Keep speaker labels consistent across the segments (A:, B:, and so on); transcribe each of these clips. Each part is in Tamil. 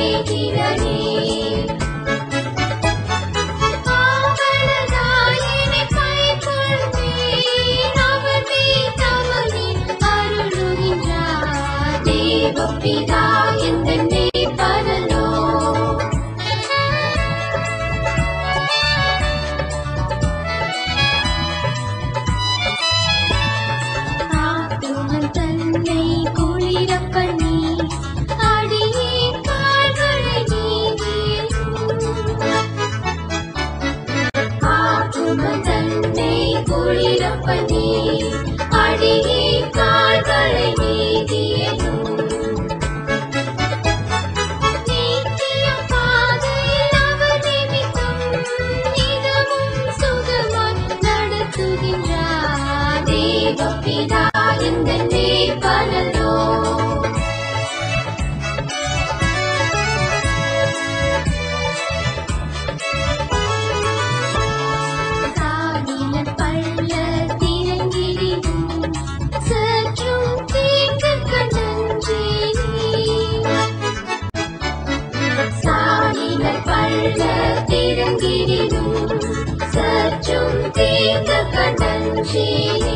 A: அடைகிறனே ஆவலதாயினை கைக்கொள்வேன் அவர் மீதவனில் அருளுகின்றார் தேவப்பிதா எந்தென்னே பரலோ ஆத்துமன் தன்னை குளிரப் பண்ணி அடியே கால்களை நீவியும் ஆத்துமன் தன்னை குளிரப் பண்ணி அடியே கால்களை நீதியலும் நித்திய பாதையில் அவர் நிமித்தம் நிதமும் சுகமாய் நடத்துகின்றார் தேவப்பிதா இந்த பரலோ சாடின பள்ள திரங்கிடினும் சற்றும் தீர்க்க கண்டன்றேனே சாடினர் பள்ள திறங்கிடினும் சற்றும் தீர்க்க கடஞ்சேனே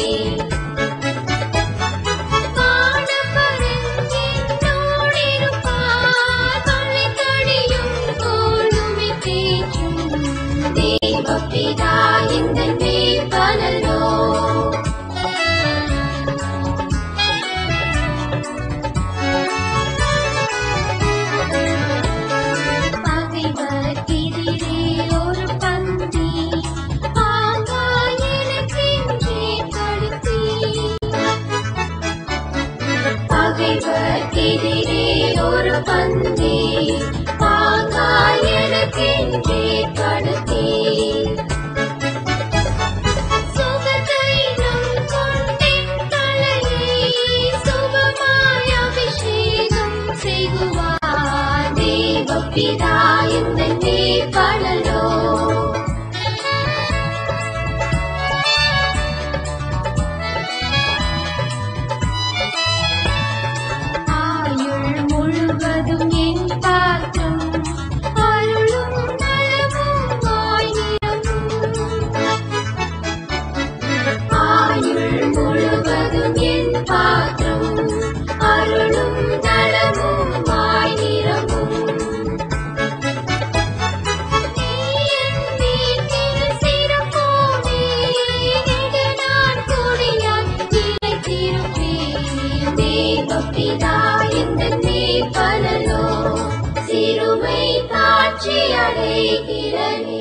A: தேவப்பிதா இந்த பலலோ பகைவர்க்கெதிரே ஒரு பந்தி ஆகாயனுக்கென்றே கடுத்தி பகைவர்க்கெதிரே ஒரு பந்தி ஆகாயனுக்கென்றே கடுத்தி சுகதைனம் கொண்டேன் தலையை சுபமாய் அபிஷேகம் செய்குவார் தேவப்பிதா இந்த படலோ ஆயுள் முழுவதும் என் பாத்திரம் அருளும் நலமும் ஆயிரமும் ஆயுள் முழுவதும் என் பாத்திரம் அருளும் நலமும் ஆயிரமும் நீ என் வீட்டில் சிறப்போனே நெடுநாள் கொடியாய் நிலைத்திருப்பேன் தேவப்பிதா இந்த பலலோ சிறுமை காட்சி அடைகிறனே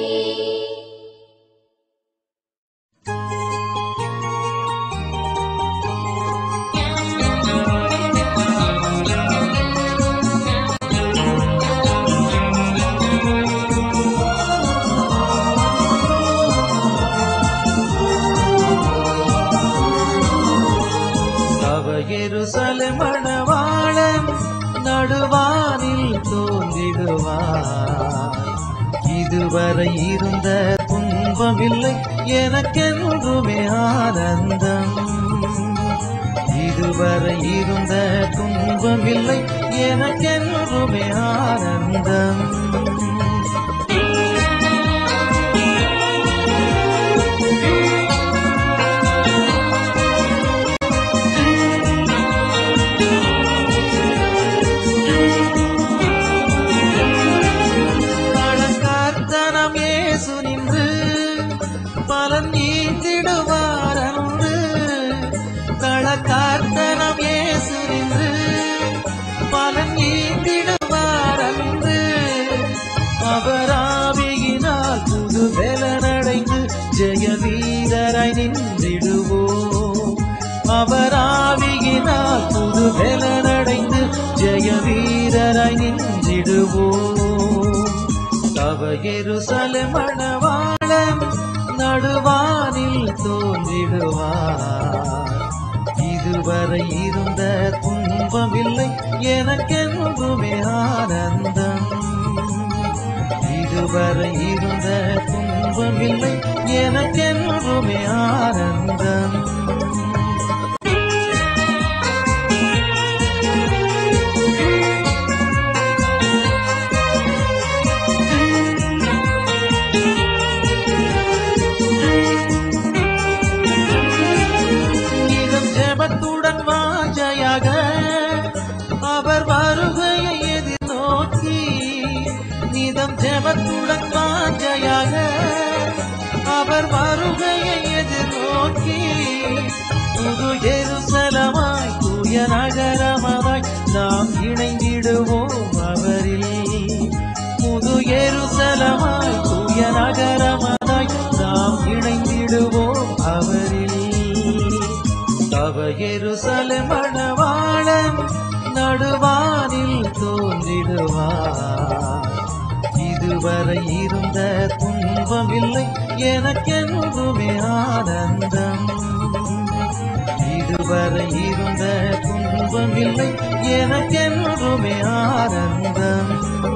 B: அவ எருசலேம் மணவாளன் நடுவானில் தோன்றிடுவார் இதுவரை இருந்த துன்பமில்லை எனக்கென்றுமே ஆனந்தம் இதுவரை இருந்த துன்பமில்லை எனக்கென்றுமே ஆனந்தம் பழக்கார்த்தனம் ஏசு நின்று பலன் நீந்திடுவார் அன்று களக்கார்த்தனம் ஏசு நின்று பலன் நீந்திடுவார் அன்று அவராவியினால் புது பலனடைந்து ஜெய வீரராய் நின்றிடுவோம் அவராவியினால் புது பலனடைந்து ஜெய வீரராய் நின்றிடுவோம் தவ எருசலேம் மணவாளன் நடுவானில் தோன்றிடுவார் இதுவரை இருந்த துன்பமில்லை எனக்கென்றுமே ஆனந்தம் இதுவரை இருந்த துன்பமில்லை எனக்கென்றுமே ஆனந்தம்
A: ஆ
B: உள்ளத்துடன் வாஞ்சையாக அவர் வருகையை எதிர்நோக்கி புது எருசலமாய் தூய நகரமாய் நாம் இணைந்திடுவோம் அவரில் புது எருசலமாய் தூய நகரமாய் நாம் இணைந்திடுவோம் அவரில் தவ எருசலம் மணவாளன் நடுவானில் தோன்றிடுவார் இதுவரை இருந்த துன்பமில்லை எனக்கென்றுமே ஆனந்தம் இதுவரை இருந்த துன்பமில்லை எனக்கென்றுமே ஆனந்தம்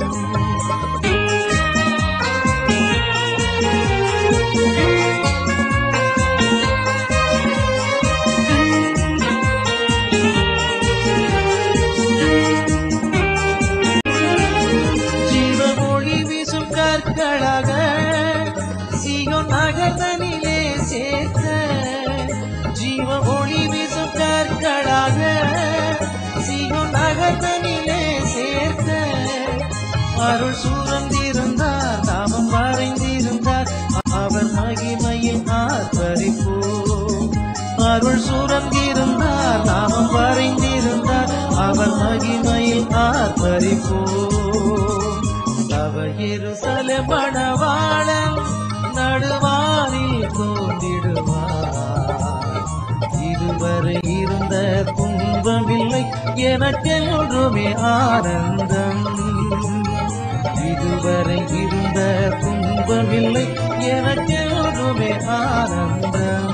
B: ஜீவமொழி வீசும் கற்களாக சியோன் நகர்தனிலே சேர்த்த ஜீவமொழி வீசும் கற்களாக சியோன் நகர்தனிலே சேர்த்த அருள் சூழ்ந்திருந்தார் நாமம் வரைந்திருந்தார் அவர் மகிமையில் ஆர்ப்பரிப்போ அருள் சூழ்ந்திருந்தார் நாமம் வரைந்திருந்தார் அவர் மகிமையில் ஆர்ப்பரிப்போ அவ எருசல மணவாளன் நடுவானில் தோன்றிடுவார் இதுவரை இருந்த துன்பமில்லை எனக்கென்றுமே ஆனந்தம் இதுவரை இருந்த துன்பமில்லை எனக்கென்றுமே ஆனந்தம்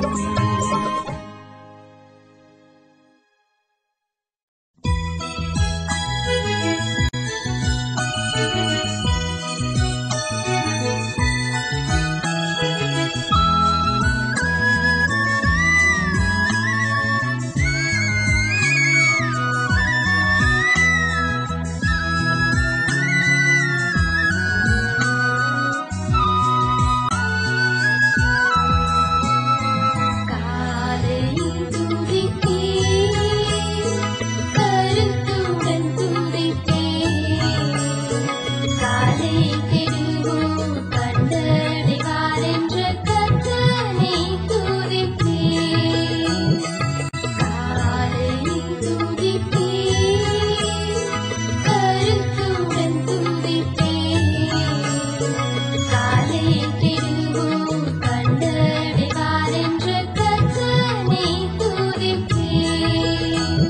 A: காலையில் துதித்தேன் கருத்துடன் துதித்தேன் காலை கெடுவோம் கண்டடைவார் என்ற கர்த்தனை துதித்தேன் காலையில் துதித்தேன் கருத்துடன் துதித்தேன் காலை கெடுவோம் கண்டடைவார் என்ற கர்த்தனை துதித்தேன்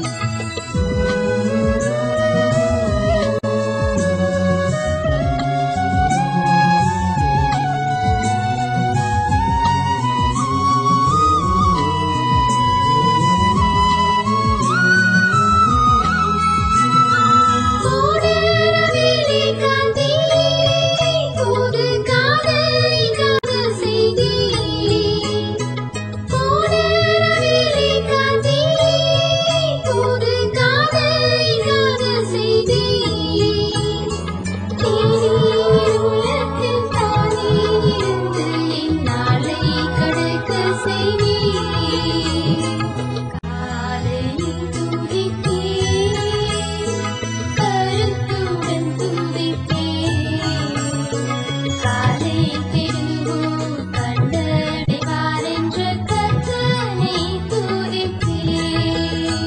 A: கூடரவிலே காந்தி கூடு காதலை காது செய்தி கூடரவிலே காந்தி கூடு காதலை காது செய்தி நீர் உலகில் தானே இருந்து இந்நாளை கடக்க செய்தி காலையில் துதித்தேன் கருத்துடன் துதித்தேன் காலை கெடுவோம் கண்டடைவார் என்ற கர்த்தனை துதித்தேன்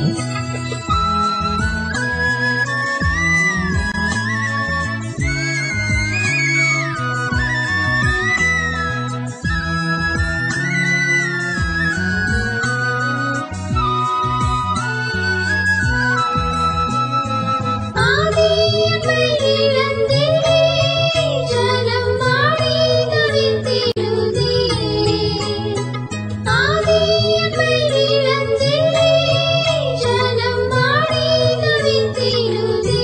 A: ஆதியமை இழந்திலே ஜலம் மாடி நதித்திடுதே ஆதியமை இழந்திலே ஜலம் மாடி நதித்திடுதே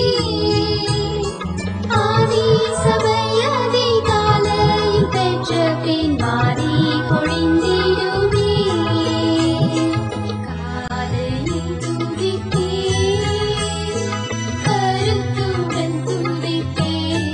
A: ஆதி சபையதி காலையில் பெற்ற பின் மாறி பொழிந்திடுமே காலையில் துதித்தேன் கருத்துடன் துதித்தேன்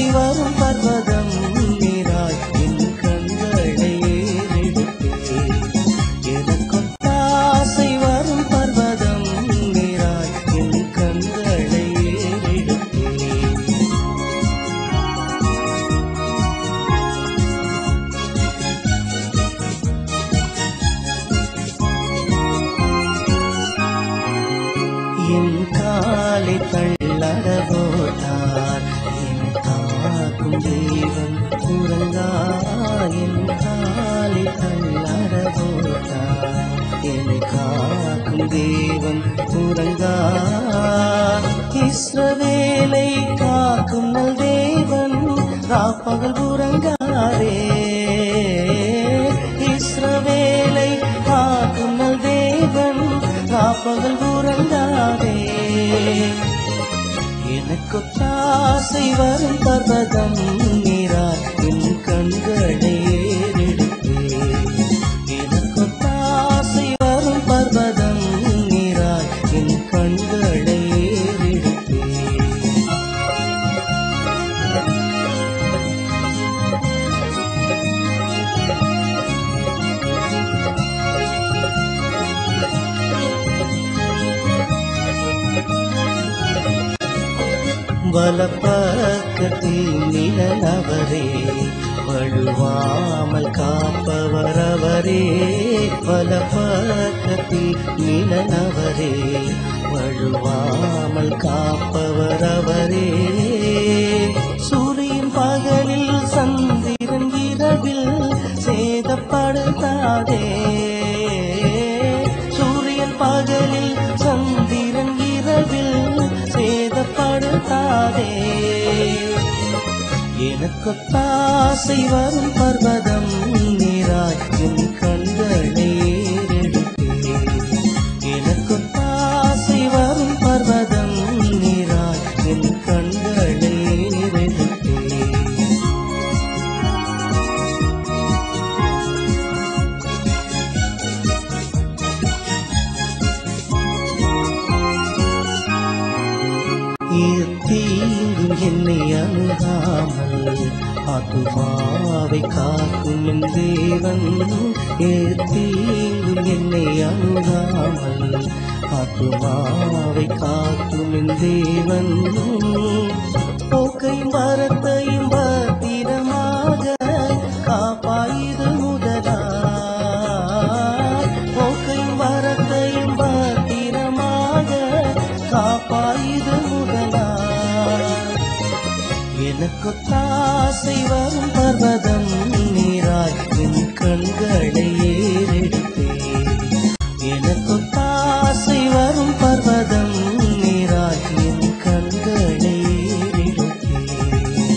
B: வரும் பர்வதம் நீராய் என் கண்களை ஏறெடுப்பேன் எனக்கொத்தாசை வரும் பர்வதம் நீராய் என் கண்களை ஏறெடுப்பேன் என் காலை தள்ளட போட்டார் என் காக்கும் தெய்வம் உறங்கா என் காலை தள்ளட போட்டார் என் காக்கும் தேவன் உறங்கா இஸ்ரவேலை காக்கும் நல் தேவன் ராப்பகல் உறங்காரே இஸ்ரவேலை காக்கும் நல் தேவன் ராப்பகல் உறங்காதே எனக்கு தாசை வரும் பர்வதம் நீரார் என் கண்களை ஏறெடுப்பேன் எனக்கு தாசை வரும் பர்வதம் நீரார் என் கண்களை ஏறெடுப்பேன் வலப்பக்கத்தில் நிழலவரே வழுவாமல் காப்பவர் அவரே வலப்பக்கத்தில் நிழலவரே வழுவாமல் காப்பவர் அவரே சூரியன் பகலில் சந்திரன் இரவில் சேதப்படுத்தாதே சூரியன் பகலில் சந்திரன் இரவில் சேதப்படுத்தாதே எனக்கு தாசை வரும் பர்வதம் நீராய் என் கண்களை ஏறெடுப்பேன் எனக்கு தாசை வரும் பர்வதம் நீராய் என் கண்களை ஏறெடுப்பேன் தீங்கும் என்னை அணுகாமல் ஆத்துமாவை காக்கும் என் தேவன் தீங்கும் என்னை அணுகாமல் ஆத்துமாவை காக்கும் என் தேவன் போக்கையும் வரத்தையும் பத்திரமாக காப்பாயுது முதலா போக்கையும் வரத்தையும் பத்திரமாக காப்பாயுது முதலா எனக்கு தாசை வரும் பர்வதம் நீராய் என் கண்களை ஏறெடுப்பேன் எனக்கு தாசை வரும் பர்வதம் நீராய் என் கண்களை ஏறெடுப்பேன்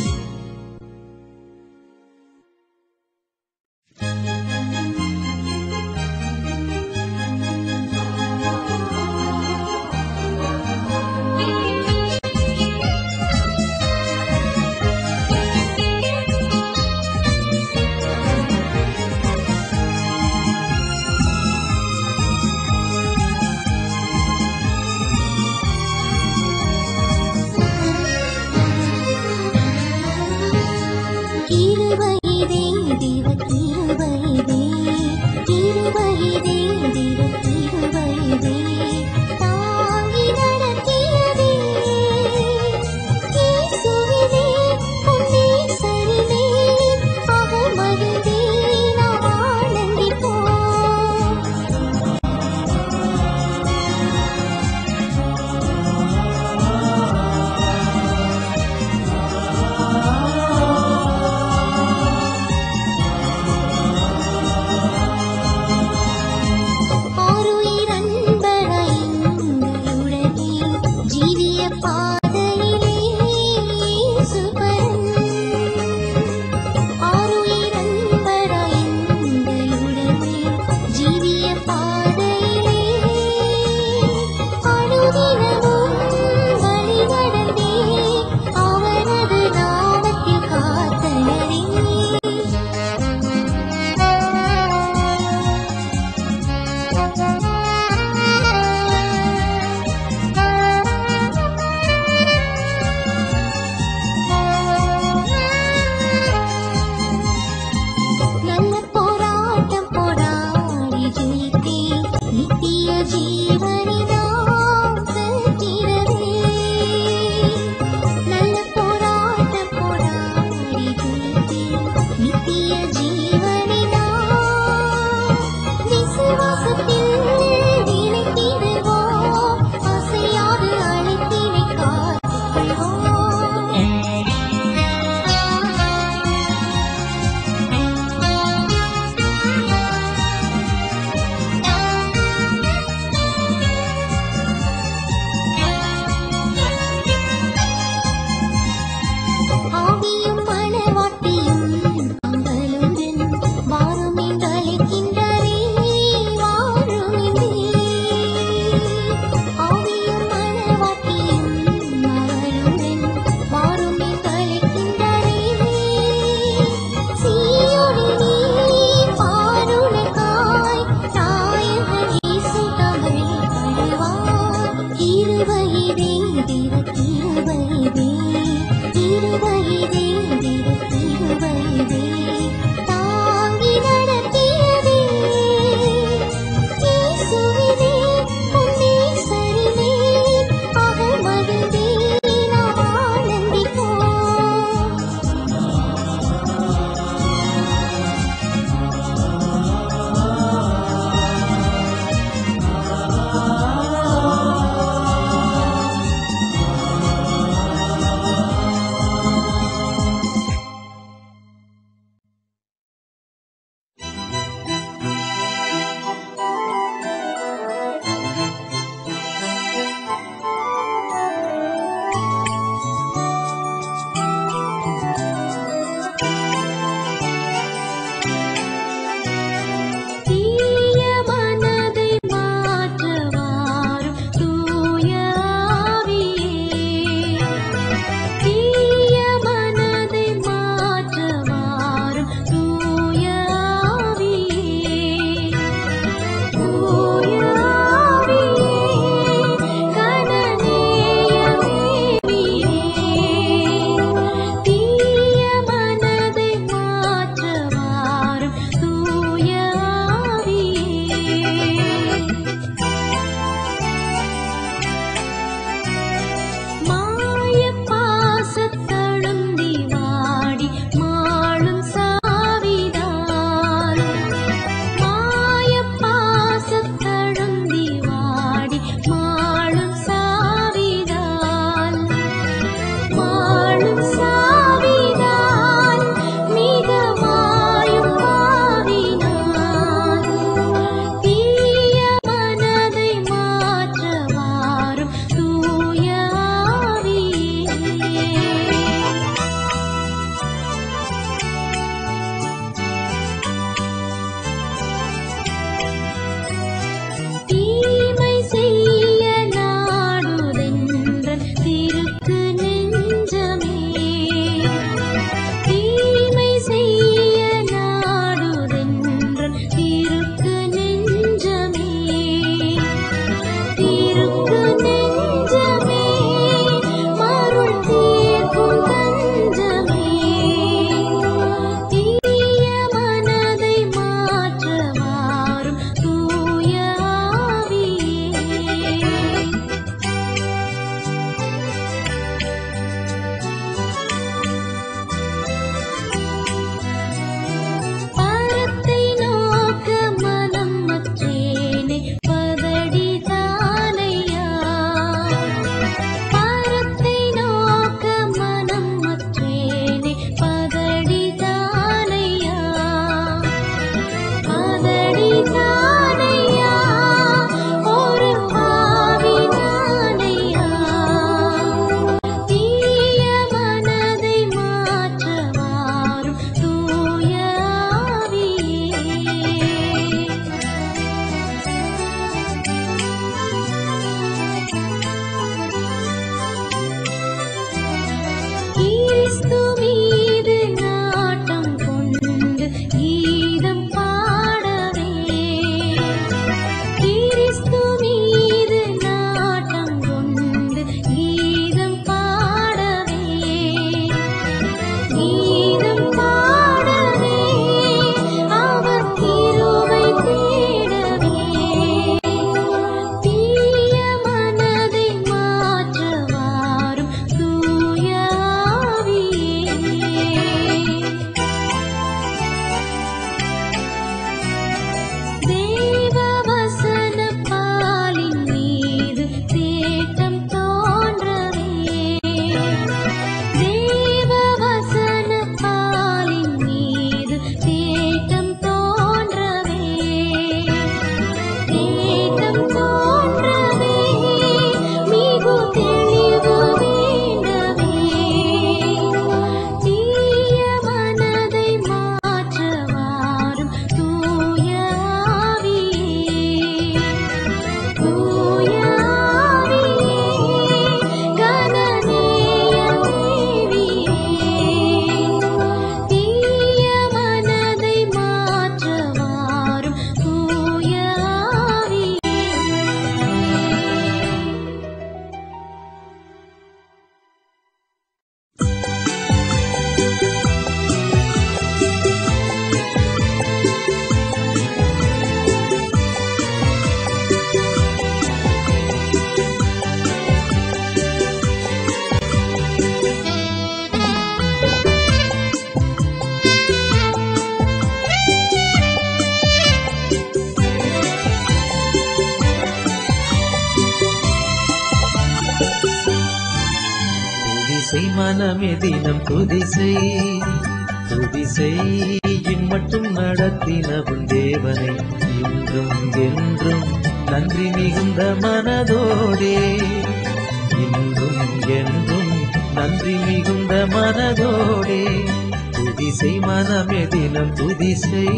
B: துதிசை மனமே தினம் துதிசை துதிசை இம்மட்டும் நடத்தினவும் தேவனை இன்றும் என்றும் நன்றி மிகுந்த மனதோடே இன்றும் என்றும் நன்றி மிகுந்த மனதோடே துதிசை மனமே தினம் துதிசை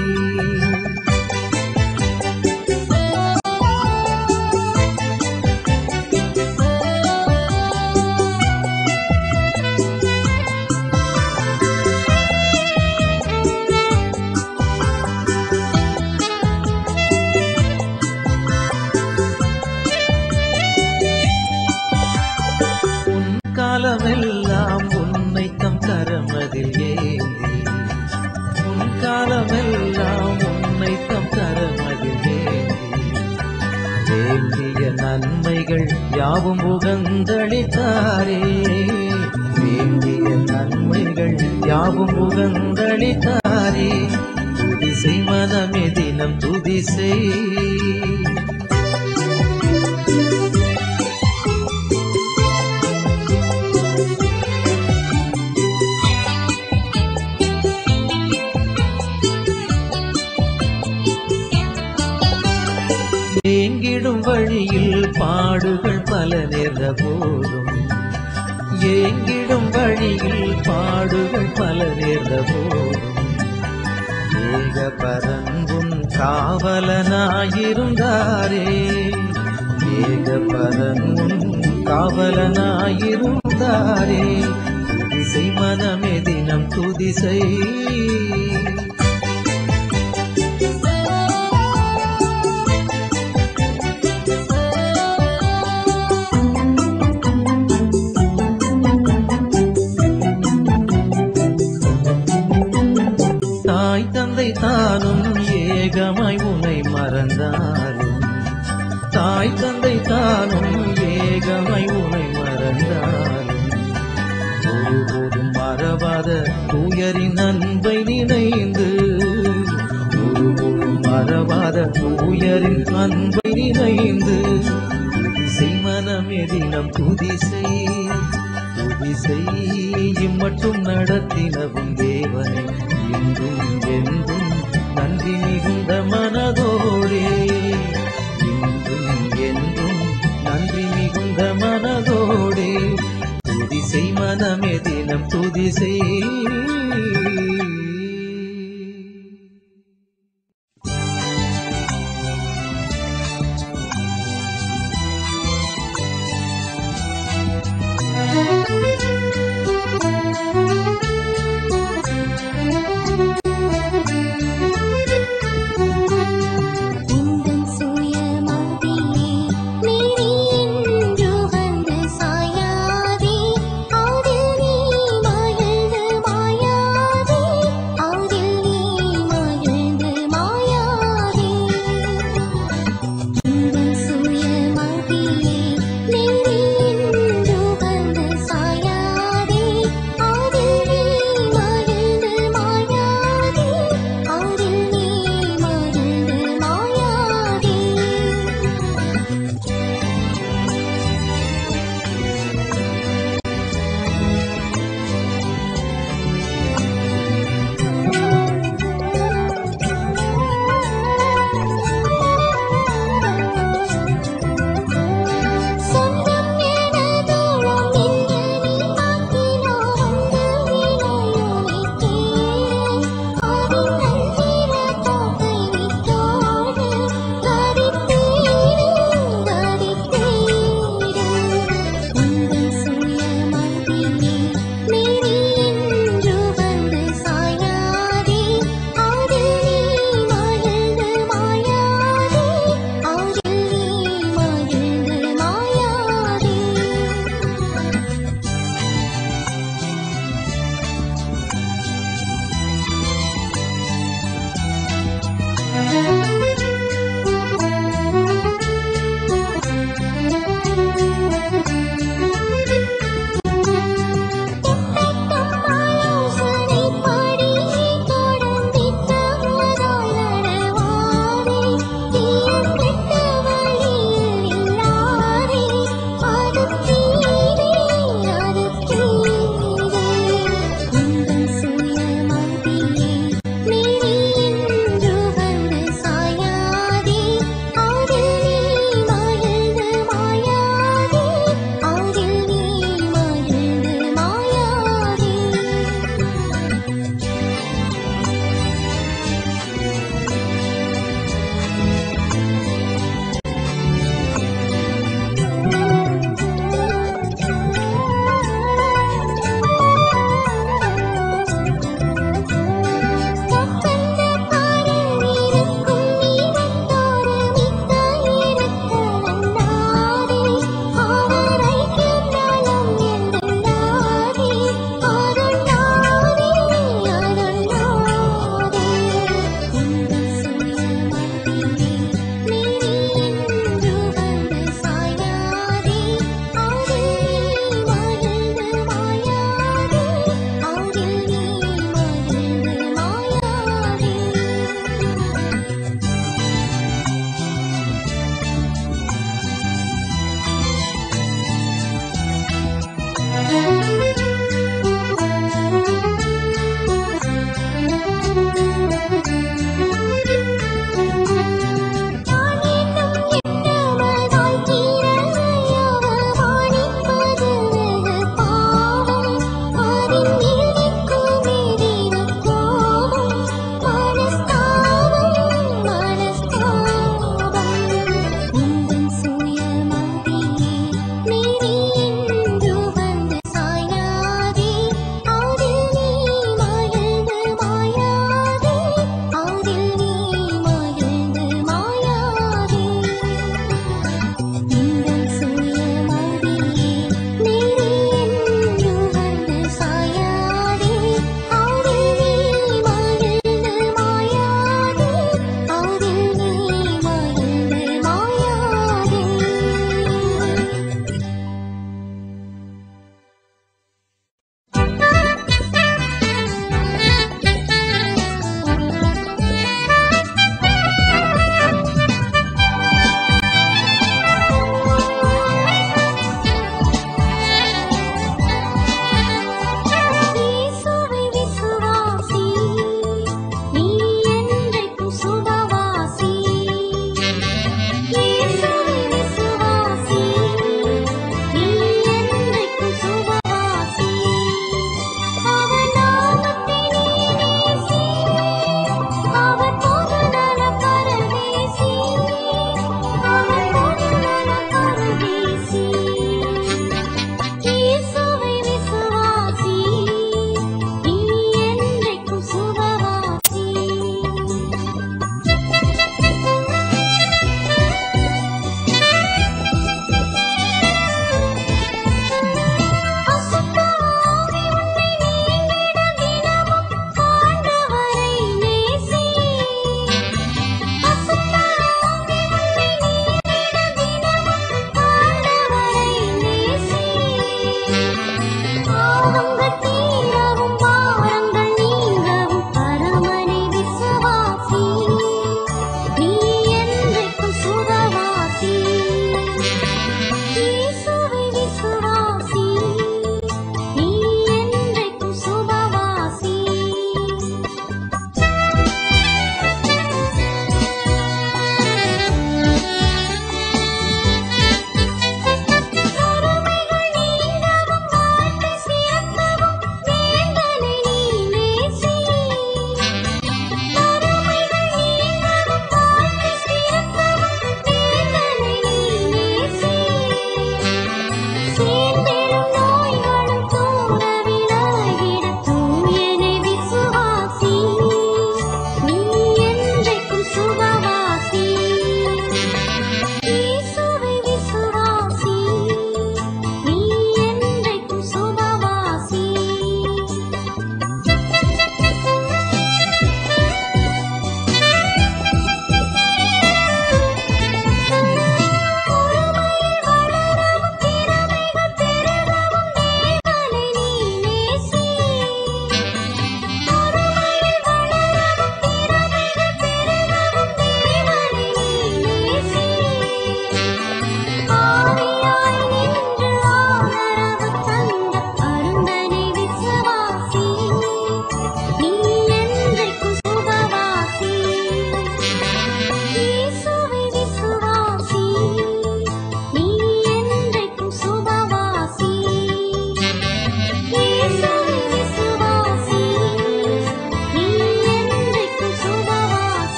B: உன் காலமெல்லாம் உன்னை தம் கரமதில் ஏந்தி உன் காலமெல்லாம் உன்னை தம் கரமதில் ஏந்தி வேண்டிய நன்மைகள் யாவும் உகந்தளித்தாரே வேண்டிய நன்மைகள் யாவும் உகந்தளித்தாரே துதிசை மனமே தினம் துதிசை ஏங்கிடும் வழியில் பாடுகள் பல நேர்ந்த போதும் ஏங்கிடும் வழியில் பாடுகள் பல நேர்ந்த போதும் ஏக பரன்பும் காவலனாயிருந்தாரே ஏக பரன்பும் காவலனாயிருந்தாரே துதிசை மனமே தினம் துதிசை தாய் தந்தை தானும் ஏகமாய் உனை மறந்தாலும் தாய் தந்தை தானும் ஏகமாய் உனை மறந்தாலும் ஒருபோதும் மறவாத தூயரின் அன்பை நினைந்து ஒருபோதும் மறவாத தூயரின் அன்பை நினைந்து துதிசை மனமே தினம் துதிசை துதிசை இம்மட்டும் நடத்தினவும் தேவனை இன்றும் என்றும் நன்றி மிகுந்த மனதோடே இன்றும் என்றும் நன்றி மிகுந்த மனதோடே துதிசை மனமே தினம் துதிசை
A: உந்தன் சுயமதியே நீ என்று வந்து சாயாதே அதில் நீ மகிழ்ந்து மாயாதே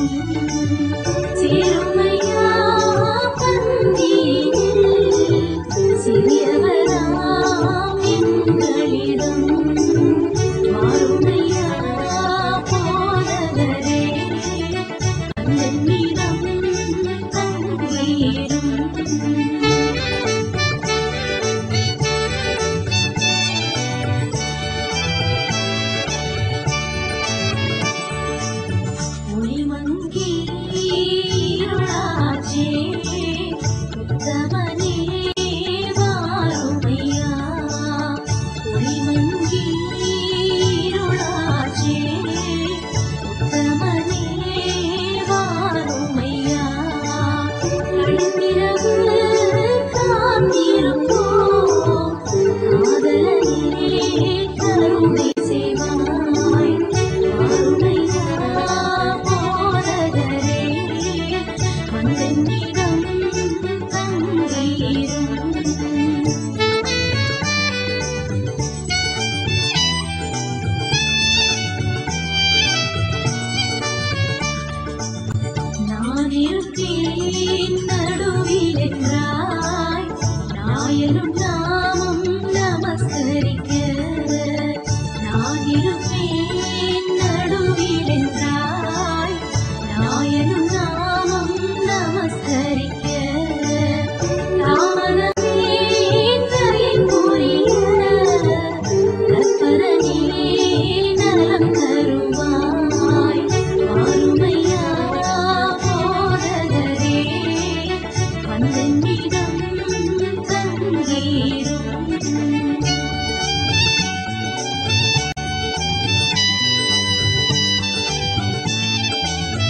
A: சேருமையா பந்தியில் சிறியவராம் எங்களிடம் மாறுமையா போதகரே அன்னிடம் தங்குயிரும் ஒளிமங்கி இருளாச்சே, உத்தமனே வாருமையா. ஒளிமங்கி இருளாச்சே, உத்தமனே வாருமையா. நடுநிலவு காத்திருப்போம், காதலனே கருணை செய்வாய். வாருமையா போதகரே, வந்தென்னிடம் தங்கியிரும். நான் இருப்பேன் நடுவில் என்றாய் நாயனும் நாமம் நமஸ்கரிக்க நான் இருப்பேன் நடுவில் என்றாய் நாயனும் நாமம் நமஸ்கரிக்க நாமனமே தயின் புரிய கற்பரனே நலம் தருவாய் ஆறுமையா போதகரே வந்தென்னிடம் தங்கீரும்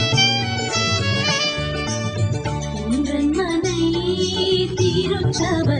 A: ஒன்றன் மனை திருச்சபை